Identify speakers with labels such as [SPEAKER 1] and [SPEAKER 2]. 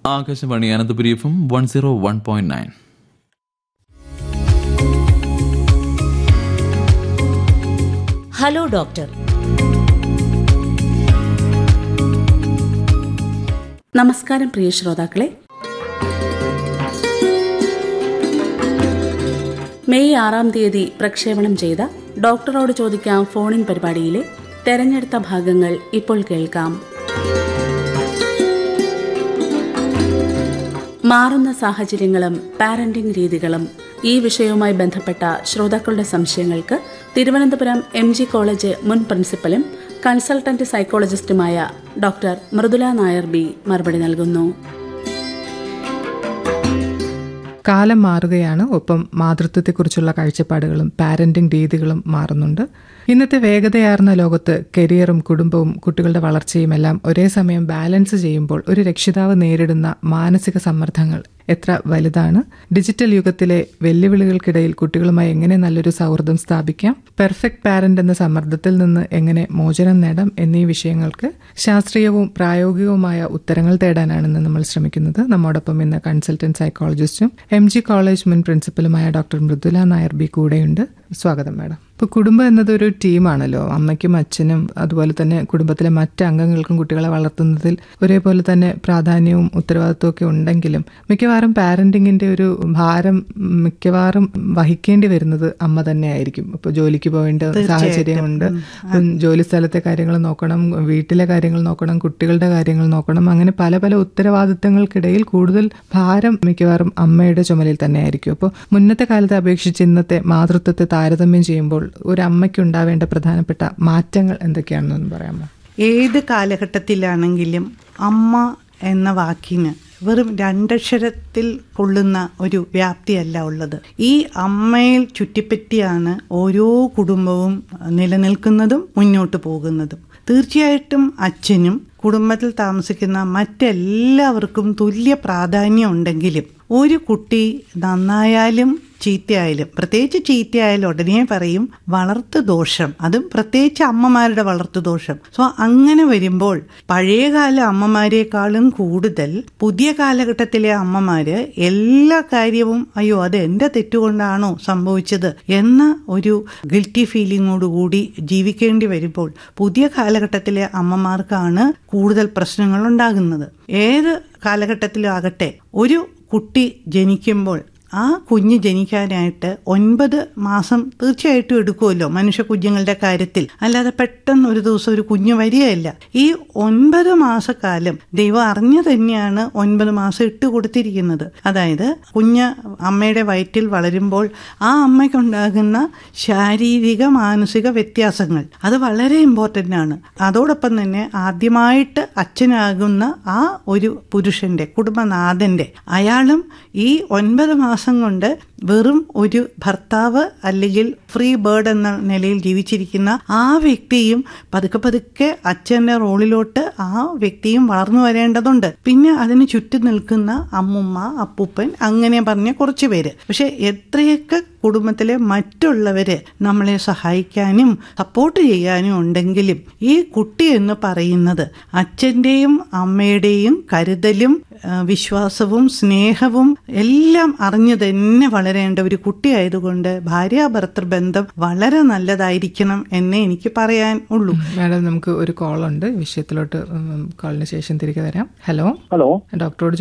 [SPEAKER 1] Akashvani Ananthapuri F M one zero one point nine
[SPEAKER 2] hello doctor
[SPEAKER 3] നമസ്കാരം പ്രിയ ശ്രോതാക്കളെ മെയ് ആറാം തീയതി പ്രക്ഷേപണം ചെയ്ത ഡോക്ടറോട് ചോദിക്കാം ഫോണിൻ പരിപാടിയിലെ തെരഞ്ഞെടുത്ത ഭാഗങ്ങൾ ഇപ്പോൾ കേൾക്കാം മാറുന്ന സാഹചര്യങ്ങളും പാരന്റിംഗ് രീതികളും ഈ വിഷയവുമായി ബന്ധപ്പെട്ട ശ്രോതാക്കളുടെ സംശയങ്ങൾക്ക് തിരുവനന്തപുരം എം ജി കോളേജ് മുൻ പ്രിൻസിപ്പലും കൺസൾട്ടന്റ് സൈക്കോളജിസ്റ്റുമായ ഡോക്ടർ മൃദുല നായർ ബി മറുപടി നൽകുന്നു
[SPEAKER 4] കാലം മാറുകയാണ് ഒപ്പം മാതൃത്വത്തെക്കുറിച്ചുള്ള കാഴ്ചപ്പാടുകളും പാരന്റിംഗ് രീതികളും മാറുന്നുണ്ട് ഇന്നത്തെ വേഗതയാർന്ന ലോകത്ത് കരിയറും കുടുംബവും കുട്ടികളുടെ വളർച്ചയും എല്ലാം ഒരേ സമയം ബാലൻസ് ചെയ്യുമ്പോൾ ഒരു രക്ഷിതാവ് നേരിടുന്ന മാനസിക സമ്മർദ്ദങ്ങൾ എത്ര വലുതാണ് ഡിജിറ്റൽ യുഗത്തിലെ വെല്ലുവിളികൾക്കിടയിൽ കുട്ടികളുമായി എങ്ങനെ നല്ലൊരു സൗഹൃദം സ്ഥാപിക്കാം പെർഫെക്റ്റ് പാരന്റ് എന്ന സമ്മർദ്ദത്തിൽ നിന്ന് എങ്ങനെ മോചനം നേടാം എന്നീ വിഷയങ്ങൾക്ക് ശാസ്ത്രീയവും പ്രായോഗികവുമായ ഉത്തരങ്ങൾ തേടാനാണ് ഇന്ന് നമ്മൾ ശ്രമിക്കുന്നത് നമ്മോടൊപ്പം ഇന്ന് കൺസൾട്ടന്റ് സൈക്കോളജിസ്റ്റും എം ജി കോളേജ് മുൻ പ്രിൻസിപ്പലുമായ ഡോക്ടർ മൃദുല നായർ ബി കൂടെയുണ്ട് സ്വാഗതം മാഡം ഇപ്പോൾ കുടുംബം എന്നതൊരു ടീമാണല്ലോ അമ്മയ്ക്കും അച്ഛനും അതുപോലെ തന്നെ കുടുംബത്തിലെ മറ്റ് അംഗങ്ങൾക്കും കുട്ടികളെ വളർത്തുന്നതിൽ ഒരേപോലെ തന്നെ പ്രാധാന്യവും ഉത്തരവാദിത്വവും ഒക്കെ ഉണ്ടെങ്കിലും മിക്കവാറും പാരന്റിങ്ങിന്റെ ഒരു ഭാരം മിക്കവാറും വഹിക്കേണ്ടി വരുന്നത് അമ്മ തന്നെയായിരിക്കും ഇപ്പോൾ ജോലിക്ക് പോകേണ്ട സാഹചര്യമുണ്ട് ഉം, ജോലി സ്ഥലത്തെ കാര്യങ്ങൾ നോക്കണം വീട്ടിലെ കാര്യങ്ങൾ നോക്കണം കുട്ടികളുടെ കാര്യങ്ങൾ നോക്കണം അങ്ങനെ പല പല ഉത്തരവാദിത്തങ്ങൾക്കിടയിൽ കൂടുതൽ ഭാരം മിക്കവാറും അമ്മയുടെ ചുമലിൽ തന്നെയായിരിക്കും അപ്പോൾ മുന്നത്തെ കാലത്തെ അപേക്ഷിച്ച് ഇന്നത്തെ മാതൃത്വത്തെ താരതമ്യം ചെയ്യുമ്പോൾ ഒരു അമ്മയ്ക്ക് ഉണ്ടാവേണ്ട പ്രധാനപ്പെട്ട മാറ്റങ്ങൾ എന്തൊക്കെയാണെന്നൊന്ന് പറയാമോ
[SPEAKER 5] ഏത് കാലഘട്ടത്തിലാണെങ്കിലും അമ്മ എന്ന വാക്കിന് വെറും രണ്ടക്ഷരത്തിൽ കൊള്ളുന്ന ഒരു വ്യാപ്തിയല്ല ഉള്ളത് ഈ അമ്മയിൽ ചുറ്റിപ്പറ്റിയാണ് ഓരോ കുടുംബവും നിലനിൽക്കുന്നതും മുന്നോട്ട് പോകുന്നതും തീർച്ചയായിട്ടും അച്ഛനും കുടുംബത്തിൽ താമസിക്കുന്ന മറ്റെല്ലാവർക്കും തുല്യ പ്രാധാന്യം ഉണ്ടെങ്കിലും ഒരു കുട്ടി നന്നായാലും ചീത്തയായാലും പ്രത്യേകിച്ച് ചീത്തയായാലും ഉടനെ പറയും വളർത്തു ദോഷം അതും പ്രത്യേകിച്ച് അമ്മമാരുടെ വളർത്തു ദോഷം സോ അങ്ങനെ വരുമ്പോൾ പഴയകാല അമ്മമാരെക്കാളും കൂടുതൽ പുതിയ കാലഘട്ടത്തിലെ അമ്മമാര് എല്ലാ കാര്യവും അയ്യോ അത് എന്റെ തെറ്റുകൊണ്ടാണോ സംഭവിച്ചത് എന്ന ഒരു ഗിൽറ്റി ഫീലിങ്ങോടുകൂടി ജീവിക്കേണ്ടി വരുമ്പോൾ പുതിയ കാലഘട്ടത്തിലെ അമ്മമാർക്കാണ് കൂടുതൽ പ്രശ്നങ്ങൾ ഉണ്ടാകുന്നത് ഏത് കാലഘട്ടത്തിലും ആകട്ടെ ഒരു കുട്ടി ജനിക്കുമ്പോൾ ആ കുഞ്ഞ് ജനിക്കാനായിട്ട് ഒൻപത് മാസം തീർച്ചയായിട്ടും എടുക്കുമല്ലോ മനുഷ്യ കുഞ്ഞുങ്ങളുടെ കാര്യത്തിൽ അല്ലാതെ പെട്ടെന്ന് ഒരു ദിവസം ഒരു കുഞ്ഞ് വരികയല്ല ഈ ഒൻപത് മാസക്കാലം ദൈവം അറിഞ്ഞു തന്നെയാണ് ഒൻപത് മാസം ഇട്ട് കൊടുത്തിരിക്കുന്നത് അതായത് കുഞ്ഞ് അമ്മയുടെ വയറ്റിൽ വളരുമ്പോൾ ആ അമ്മയ്ക്കുണ്ടാകുന്ന ശാരീരിക മാനസിക വ്യത്യാസങ്ങൾ അത് വളരെ ഇമ്പോർട്ടൻ്റ് ആണ് അതോടൊപ്പം തന്നെ ആദ്യമായിട്ട് അച്ഛനാകുന്ന ആ ഒരു പുരുഷന്റെ കുടുംബനാഥന്റെ അയാളും ഈ ഒൻപത് മാസം കൊണ്ട് വെറും ഒരു ഭർത്താവ് അല്ലെങ്കിൽ ഫ്രീ ബേർഡ് എന്ന നിലയിൽ ജീവിച്ചിരിക്കുന്ന ആ വ്യക്തിയും പതുക്കെ പതുക്കെ അച്ഛന്റെ റോളിലോട്ട് ആ വ്യക്തിയും വളർന്നു വരേണ്ടതുണ്ട് പിന്നെ അതിന് ചുറ്റും നിൽക്കുന്ന അമ്മുമ്മ അപ്പൂപ്പൻ അങ്ങനെ പറഞ്ഞ കുറച്ച് പേര് പക്ഷെ എത്രയൊക്കെ കുടുംബത്തിലെ മറ്റുള്ളവര് നമ്മളെ സഹായിക്കാനും സപ്പോർട്ട് ചെയ്യാനും ഉണ്ടെങ്കിലും ഈ കുട്ടി എന്ന് പറയുന്നത് അച്ഛന്റെയും അമ്മയുടെയും കരുതലും ആ, വിശ്വാസവും സ്നേഹവും എല്ലാം അറിഞ്ഞു തന്നെ വളരേണ്ട ഒരു കുട്ടിയായതുകൊണ്ട് ഭാര്യാഭർത്തൃ ബന്ധം വളരെ നല്ലതായിരിക്കണം എന്നേ എനിക്ക് പറയാൻ ഉള്ളൂ
[SPEAKER 4] മാഡം നമുക്ക് ഒരു കോൾ ഉണ്ട് വിഷയത്തിലോട്ട് ഉം, കോളിന് ശേഷം തിരികെ വരാം ഹലോ
[SPEAKER 6] ഹലോ
[SPEAKER 4] ഡോക്ടറോട്